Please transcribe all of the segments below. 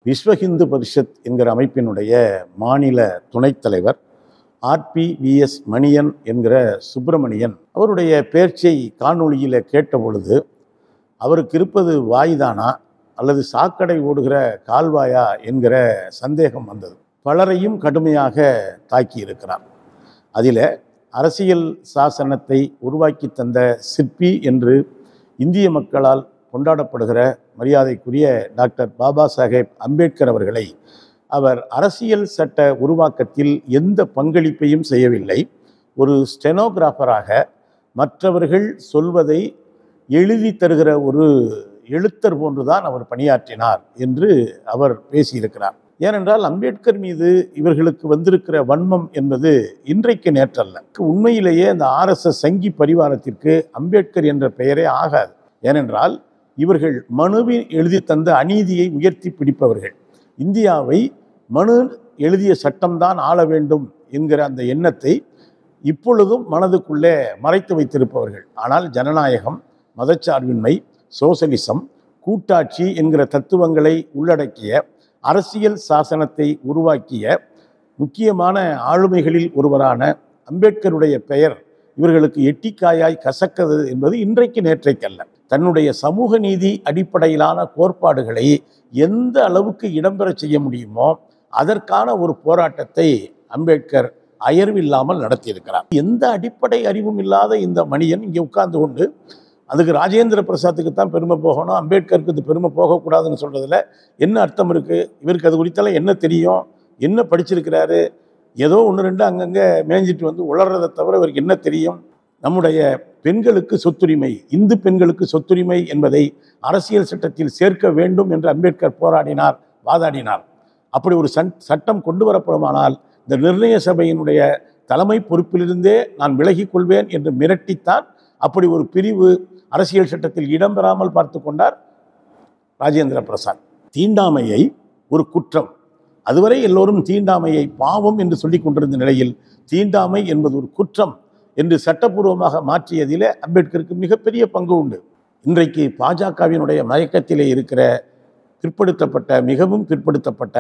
விஸ்வ இந்து பரிஷத் என்கிற அமைப்பினுடைய மாநில துணைத் தலைவர் ஆர்பிவிஎஸ் மணியன் என்கிற சுப்பிரமணியன் அவருடைய பேச்சை காணொளியில் கேட்ட பொழுது அவருக்கு இருப்பது வாய்தானா அல்லது சாக்கடை ஓடுகிற கால்வாயா என்கிற சந்தேகம் வந்தது பலரையும் கடுமையாக தாக்கி இருக்கிறார் அதில் அரசியல் சாசனத்தை உருவாக்கி தந்த சிற்பி என்று இந்திய மக்களால் கொண்டாடப்படுகிற மரியாதைக்குரிய டாக்டர் பாபா சாஹேப் அம்பேத்கர் அவர்களை அவர் அரசியல் சட்ட உருவாக்கத்தில் எந்த பங்களிப்பையும் செய்யவில்லை ஒரு ஸ்டெனோகிராஃபராக மற்றவர்கள் சொல்வதை எழுதி தருகிற ஒரு எழுத்தர் போன்றுதான் அவர் பணியாற்றினார் என்று அவர் பேசியிருக்கிறார் ஏனென்றால் அம்பேத்கர் மீது இவர்களுக்கு வந்திருக்கிற வன்மம் என்பது இன்றைக்கு நேற்றல்ல உண்மையிலேயே இந்த ஆர்எஸ்எஸ் சங்கி பரிவாரத்திற்கு அம்பேத்கர் என்ற பெயரே ஆகாது ஏனென்றால் இவர்கள் மனுவில் எழுதி தந்த அநீதியை உயர்த்தி பிடிப்பவர்கள் இந்தியாவை மனு எழுதிய சட்டம்தான் ஆள வேண்டும் என்கிற அந்த எண்ணத்தை இப்பொழுதும் மனதுக்குள்ளே மறைத்து வைத்திருப்பவர்கள் ஆனால் ஜனநாயகம் மதச்சார்பின்மை சோசலிசம் கூட்டாட்சி என்கிற தத்துவங்களை உள்ளடக்கிய அரசியல் சாசனத்தை உருவாக்கிய முக்கியமான ஆளுமைகளில் ஒருவரான அம்பேத்கருடைய பெயர் இவர்களுக்கு எட்டிக்காயாய் கசக்கிறது என்பது இன்றைக்கு நேற்றைக்கல்ல தன்னுடைய சமூக நீதி அடிப்படையிலான கோட்பாடுகளை எந்த அளவுக்கு இடம்பெற செய்ய முடியுமோ அதற்கான ஒரு போராட்டத்தை அம்பேத்கர் அயர்வில்லாமல் நடத்தியிருக்கிறார் எந்த அடிப்படை அறிவும் இல்லாத இந்த மனிதன் இங்கே உட்கார்ந்து கொண்டு அதுக்கு ராஜேந்திர பிரசாத்துக்கு தான் பெருமை போகணும் அம்பேத்கருக்கு இது பெருமை போகக்கூடாதுன்னு சொல்கிறதுல என்ன அர்த்தம் இருக்குது இவருக்கு அது குறித்தெல்லாம் என்ன தெரியும் என்ன படிச்சிருக்கிறாரு ஏதோ ஒன்று ரெண்டு அங்கங்கே மேய்ஞ்சிட்டு வந்து உளறதை தவிர இவருக்கு என்ன தெரியும் நம்முடைய பெண்களுக்கு சொத்துரிமை இந்து பெண்களுக்கு சொத்துரிமை என்பதை அரசியல் சட்டத்தில் சேர்க்க வேண்டும் என்று அம்பேத்கர் போராடினார் வாதாடினார் அப்படி ஒரு சன் சட்டம் கொண்டு வரப்படுமானால் இந்த நிர்ணய சபையினுடைய தலைமை பொறுப்பிலிருந்தே நான் விலகிக் கொள்வேன் என்று மிரட்டித்தான் அப்படி ஒரு பிரிவு அரசியல் சட்டத்தில் இடம்பெறாமல் பார்த்து கொண்டார் ராஜேந்திர பிரசாத் தீண்டாமையை ஒரு குற்றம் அதுவரை எல்லோரும் தீண்டாமையை பாவம் என்று சொல்லிக் கொண்டிருந்த நிலையில் தீண்டாமை என்பது ஒரு குற்றம் என்று சட்டப்பூர்வமாக மாற்றியதிலே அம்பேத்கருக்கு மிகப்பெரிய பங்கு உண்டு இன்றைக்கு பாஜகவினுடைய மயக்கத்திலே இருக்கிற பிற்படுத்தப்பட்ட மிகவும் பிற்படுத்தப்பட்ட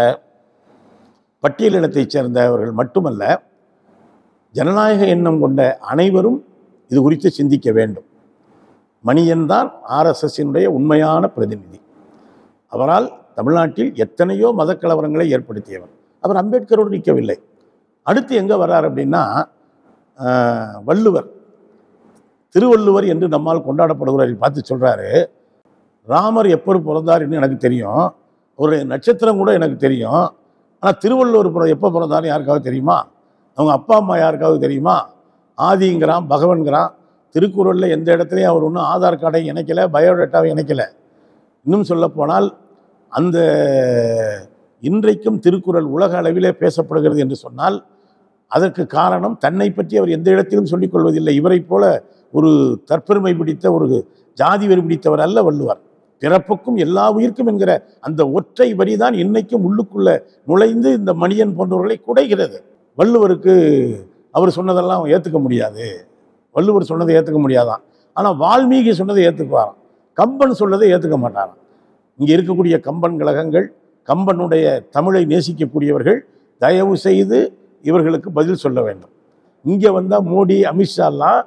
பட்டியலினத்தைச் சேர்ந்தவர்கள் மட்டுமல்ல ஜனநாயக எண்ணம் கொண்ட அனைவரும் இது குறித்து சிந்திக்க வேண்டும் மணியன் தான் ஆர்எஸ்எஸ்ஸினுடைய உண்மையான பிரதிநிதி அவரால் தமிழ்நாட்டில் எத்தனையோ மதக்கலவரங்களை ஏற்படுத்தியவர் அவர் அம்பேத்கரோடு நிற்கவில்லை அடுத்து எங்கே வர்றார் அப்படின்னா ஆஹ், வள்ளுவர் திருவள்ளுவர் என்று நம்மால் கொண்டாடப்படுகிறவரை பார்த்து சொல்கிறாரு ராமர் எப்போ பிறந்தார் என்று எனக்கு தெரியும் ஒரு நட்சத்திரம் கூட எனக்கு தெரியும் ஆனால் திருவள்ளுவர் பிற எப்போ பிறந்தாருன்னு யாருக்காவது தெரியுமா அவங்க அப்பா அம்மா யாருக்காவது தெரியுமா ஆதிங்கிறான் பகவன்கிறான் திருக்குறளில் எந்த இடத்துலையும் அவர் ஒன்றும் ஆதார் கார்டை இணைக்கலை பயோடேட்டாவை இணைக்கலை இன்னும் சொல்லப்போனால் அந்த இன்றைக்கும் திருக்குறள் உலக அளவிலே பேசப்படுகிறது என்று சொன்னால் அதற்கு காரணம் தன்னை பற்றி அவர் எந்த இடத்திலும் சொல்லிக் கொள்வதில்லை இவரைப் போல ஒரு தற்பெருமை பிடித்த ஒரு ஜாதி வெறி பிடித்தவர் அல்ல வள்ளுவர் பிறப்புக்கும் எல்லா உயிர்க்கும் என்கிற அந்த ஒற்றை வரிதான் இன்னைக்கும் உள்ளுக்குள்ள நுழைந்து இந்த மணியன் போன்றவர்களை குடைகிறது வள்ளுவருக்கு அவர் சொன்னதெல்லாம் ஏற்றுக்க முடியாது வள்ளுவர் சொன்னதை ஏற்றுக்க முடியாதான் ஆனால் வால்மீகி சொன்னதை ஏற்றுக்குவாராம் கம்பன் சொன்னதை ஏற்றுக்க மாட்டாராம் இங்கே இருக்கக்கூடிய கம்பன் கழகங்கள் கம்பனுடைய தமிழை நேசிக்கக்கூடியவர்கள் தயவு செய்து இவர்களுக்கு பதில் சொல்ல வேண்டும் இங்கே வந்தால் மோடி அமித்ஷாலாம்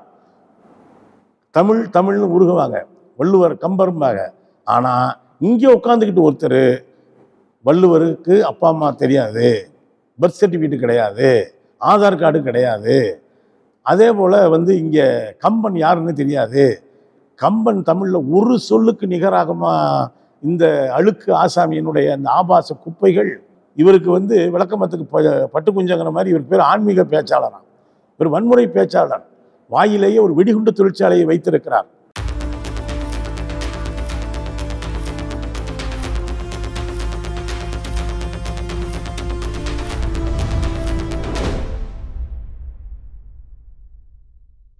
தமிழ் தமிழ்னு உருகுவாங்க வள்ளுவர் கம்பரும்பாங்க ஆனால் இங்கே உட்காந்துக்கிட்டு ஒருத்தர் வள்ளுவருக்கு அப்பா அம்மா தெரியாது பர்த் சர்டிஃபிகேட் கிடையாது ஆதார் கார்டு கிடையாது அதே போல் வந்து இங்கே கம்பன் யாருன்னு தெரியாது கம்பன் தமிழில் ஒரு சொல்லுக்கு நிகராகுமா இந்த அழுக்கு ஆசாமியினுடைய அந்த ஆபாச குப்பைகள் இவருக்கு வந்து விளக்கமத்துக்கு ப- பட்டு குஞ்சங்கிற மாதிரி இவர் பேர் ஆன்மீக பேச்சாளராம் இவர் வன்முறை பேச்சாளர் வாயிலேயே ஒரு வெடிகுண்டு தொழிற்சாலையை வைத்திருக்கிறார்